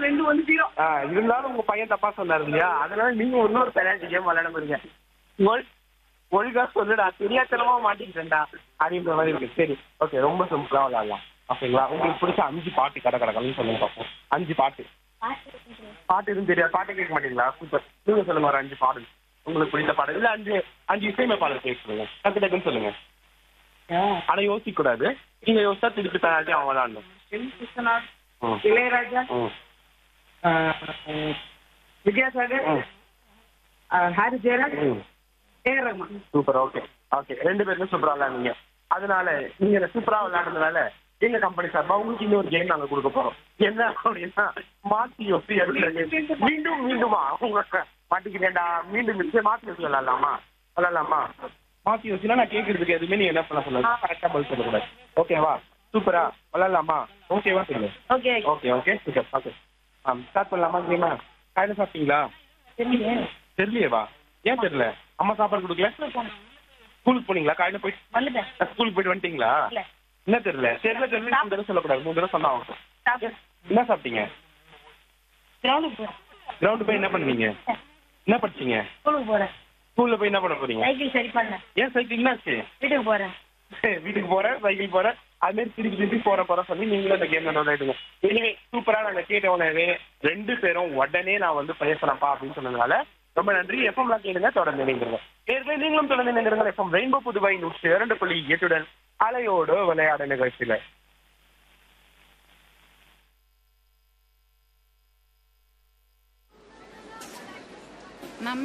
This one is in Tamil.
ரெண்டு வந்து ஜீரோ ஆ, இருந்தாலும் உங்க பையன் தப்பா சொன்னாரு இல்லையா அதனால நீங்க இன்னொரு பெனால்டி கேம் விளையாட போறீங்க ஒழு- ஒழுங்கா சொல்லுடா தெரியாத்தனமா மாட்டிக்கிட்டேன்டா அப்படின்ற மாதிரி இருக்கு சரி ஓகே ரொம்ப சிம்பிளா விளையாடலாம் ஓகேங்களா உங்களுக்கு பிடிச்ச அஞ்சு பாட்டு கடை கடக்கணும்னு சொல்லுங்க பார்ப்போம் அஞ்சு பாட்டு பாட்டு எதுவும் தெரியாது பாட்டு கேட்க மாட்டீங்களா சூப்பர் நீங்க சொல்லுங்க ஒரு அஞ்சு பாடல் உங்களுக்கு பிடிச்ச பாடல் இல்ல அஞ்சு அஞ்சு இசையமைப்பாளர் பேர் சொல்லுங்க டக்கு டக்குன்னு சொல்லுங்க ஆனா யோசிக்க கூடாது நீங்க யோசிச்சா திருப்பி பெனால்ட்டி அவன் விளையாடணும் எம் விஸ்வநாத் ம். இளையராஜா ம். ஆஹ், வித்யாசாகர் ம். ஆஹ், ஹாரி ஜெயராஜ் ம். A R Rahman super okay okay ரெண்டு பேருமே சூப்பரா விளையாடுங்க அதனால நீங்க சூப்பரா விளையாடுறதுனால எங்க கம்பெனி சார்பா உங்களுக்கு இன்னொரு கேம் நாங்க கொடுக்க போறோம் என்ன அப்படின்னா மாத்தி யோசி அப்படின்ற game. மீண்டும் மீண்டுமா உங்களுக்கு மாட்டிக்கிறேன்டா மீண்டும் சரி, மாத்தி யோசி விளையாடலாமா விளையாடலாமா மாத்தி யோசினா நான் கேட்கறதுக்கு எதுவுமே நீ என்ன பண்ண சொன்னா கரெக்டா பதில் சொல்லக்கூடாது ஓகேவா சூப்பரா விளையாடலாமா ஓகேவா சொல்லு okay okay okay super okay ஆ ஸ்டார்ட் பண்ணலாமா கேமா காலையில சாப்பிட்டீங்களா தெரியலையேவா ஏன் தெரியல அம்மா சாப்பாடு கொடுக்கல ஸ்கூலுக்கு போனீங்களா காலையில போய் வந்துட்டேன் ஸ்கூலுக்கு போயிட்டு வந்துட்டீங்களா இல்ல. என்ன தெரியல தெரியல தெரியல மூணு தடவை சொல்லக்கூடாது மூணு தடவை சொன்னா ஆகும். என்ன சாப்பிட்டீங்க கிரவுண்டுக்கு போறேன் கிரவுண்டு போய் என்ன பண்ணுவீங்க என்ன படிச்சீங்க ஸ்கூலுக்கு போறேன் ஸ்கூல்ல போய் என்ன பண்ண போறீங்க சைக்கிள் சரி பண்ணேன் ஏன் சைக்கிள் என்னாச்சு வீட்டுக்கு போறேன் வீட்டுக்கு போறேன் சைக்கிள் போறேன் அது மாதிரி திருப்பி திருப்பி போற போற சொல்லி நீங்களும் இந்த கேம் விளையாடுங்க எனிவே சூப்பரா நாங்க கேட்ட உடனே ரெண்டு பேரும் உடனே நான் வந்து பேசுறேன்ப்பா அப்படின்னு சொன்னதுனால ரொம்ப நன்றி எஃப்எம் கேளுங்க தொடர்ந்து இணைந்திருங்க ஏற்கனவே நீங்களும் தொடர்ந்து இணைந்திருங்க எஃப்எம் ரெயின்போ புதுவை நூற்றி இரண்டு புள்ளி எட்டுடன் அலையோடு விளையாட நிகழ்ச்சியில